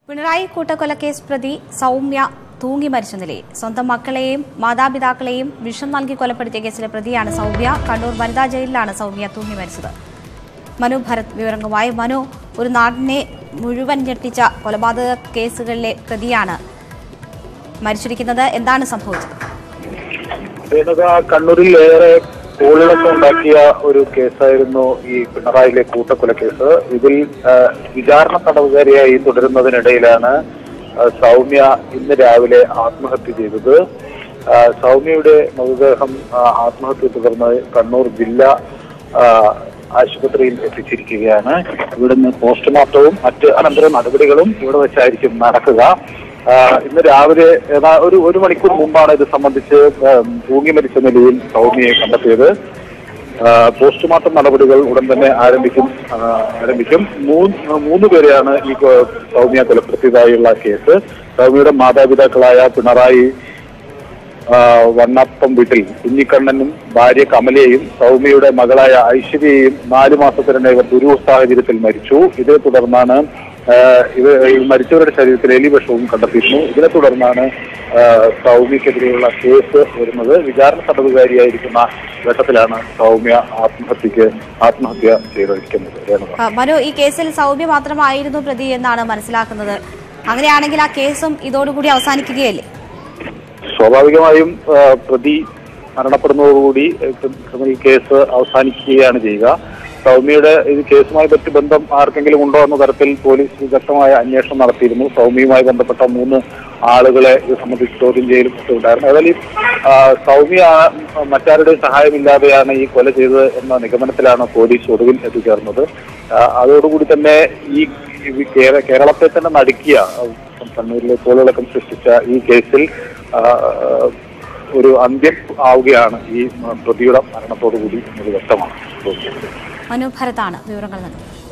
പിണറായി കൂട്ടക്കൊലക്കേസ് പ്രതി സൗമ്യ തൂങ്ങി മരിച്ച നിലയിൽ സ്വന്തം മക്കളെയും മാതാപിതാക്കളെയും വിഷം നൽകി കൊലപ്പെടുത്തിയ കേസിലെ പ്രതിയാണ് സൗമ്യ കണ്ണൂർ വനിതാ ജയിലിലാണ് സൗമ്യ തൂങ്ങി മരിച്ചത് മനു ഭരത് വിവരങ്ങളുമായി മനു ഒരു നാടിനെ മുഴുവൻ ഞെട്ടിച്ച കൊലപാതക കേസുകളിലെ പ്രതിയാണ് മരിച്ചിരിക്കുന്നത് എന്താണ് സംഭവിച്ചത് രേണുക കണ്ണൂരിൽ ഏറെ കോളിളക്കം ഉണ്ടാക്കിയ ഒരു കേസായിരുന്നു ഈ പിണറായിലെ കൂട്ടക്കൊലക്കേസ് ഇതിൽ ആ, വിചാരണ തടവുകാരിയായി തുടരുന്നതിനിടയിലാണ് ആ, സൗമ്യ ഇന്ന് രാവിലെ ആത്മഹത്യ ചെയ്തത് ആ, സൗമ്യയുടെ മൃതദേഹം ആ, ആത്മഹത്യ തുടർന്ന് കണ്ണൂർ ജില്ലാ ആ, ആശുപത്രിയിൽ എത്തിച്ചിരിക്കുകയാണ് ഇവിടുന്ന് പോസ്റ്റ്മോർട്ടവും മറ്റ് അനന്തര നടപടികളും ഇവിടെ വെച്ചായിരിക്കും നടക്കുക ആ, ഇന്ന് രാവിലെ ഏതാ- ഒരു ഒരു മണിക്കൂർ മുമ്പാണ് ഇത് സംബന്ധിച്ച് ആ, തൂങ്ങി മരിച്ച നിലയിൽ സൗമ്യയെ കണ്ടെത്തിയത് ആ, പോസ്റ്റ്മോർട്ടം നടപടികൾ ഉടൻ തന്നെ ആരംഭിക്കും ആ, ആരംഭിക്കും മൂന്ന് മൂന്ന് പേരെയാണ് ഈ കൊ- സൗമ്യ കൊലപ്പെടുത്തിയതായുള്ള കേസ് സൗമ്യയുടെ മാതാപിതാക്കളായ പിണറായി ആ, വണ്ണപ്പം വീട്ടിൽ കുഞ്ഞിക്കണ്ണനും ഭാര്യ കമലയെയും സൗമ്യയുടെ മകളായ ഐശ്വര്യയെയും നാലു മാസത്തിനിടെ ഇവർ ദുരൂഹ സാഹചര്യത്തിൽ മരിച്ചു ഇതേ തുടർന്നാണ് ആ, ഇത് ഈ മരിച്ചവരുടെ ശരീരത്തിൽ എലിവിഷവും കണ്ടെത്തിയിരുന്നു ഇതിനെ തുടർന്നാണ് ആ, സൗമ്യക്കെതിരെയുള്ള കേസ് വരുന്നത് വിചാരണ തടവുകാരിയായിരിക്കുന്ന ഘട്ടത്തിലാണ് സൗമ്യ ആത്മഹത്യക്ക് ആത്മഹത്യ ചെയ്തിരിക്കുന്നത് രേണുക ആ, മനു ഈ കേസിൽ സൗമ്യ മാത്രമായിരുന്നു പ്രതി എന്നാണ് മനസ്സിലാക്കുന്നത് അങ്ങനെയാണെങ്കിൽ ആ കേസും ഇതോടുകൂടി അവസാനിക്കുകയല്ലേ സ്വാഭാവികമായും ആ, പ്രതി മരണപ്പെടുന്നതോടുകൂടി ഏഹ്, ക്രിമിനൽ കേസ് അവസാനിക്കുകയാണ് ചെയ്യുക സൗമ്യയുടെ ഇത് കേസുമായി പറ്റി ബന്ധം ആർക്കെങ്കിലും ഉണ്ടോ എന്ന തരത്തിൽ പോലീസ് വിദഗ്ധമായ അന്വേഷണം നടത്തിയിരുന്നു സൗമ്യയുമായി ബന്ധപ്പെട്ട മൂന്ന് ആളുകളെ ഇത് സംബന്ധിച്ച് ചോദ്യം ചെയ്യലും ഒക്കെ ഉണ്ടായിരുന്നു ഏതായാലും ഈ, ആ, സൗമ്യ ആ, മറ്റാരുടെയും സഹായമില്ലാതെയാണ് ഈ കൊല ചെയ്തത് എന്ന നിഗമനത്തിലാണ് പോലീസ് ഒടുവിൽ എത്തിച്ചേർന്നത് ആ, അതോടുകൂടി തന്നെ ഈ ഈ കേര- കേരളത്തെ തന്നെ നടുക്കിയ ആ, കണ്ണൂരിലെ കോളിളക്കം സൃഷ്ടിച്ച ഈ കേസിൽ ആ, ഒരു അന്ത്യം ആവുകയാണ് ഈ പ്രതിയുടെ മരണത്തോടുകൂടി എന്നത് വ്യക്തമാണ് മനു ഭരതാണ് വിവരങ്ങൾ നൽകിയത്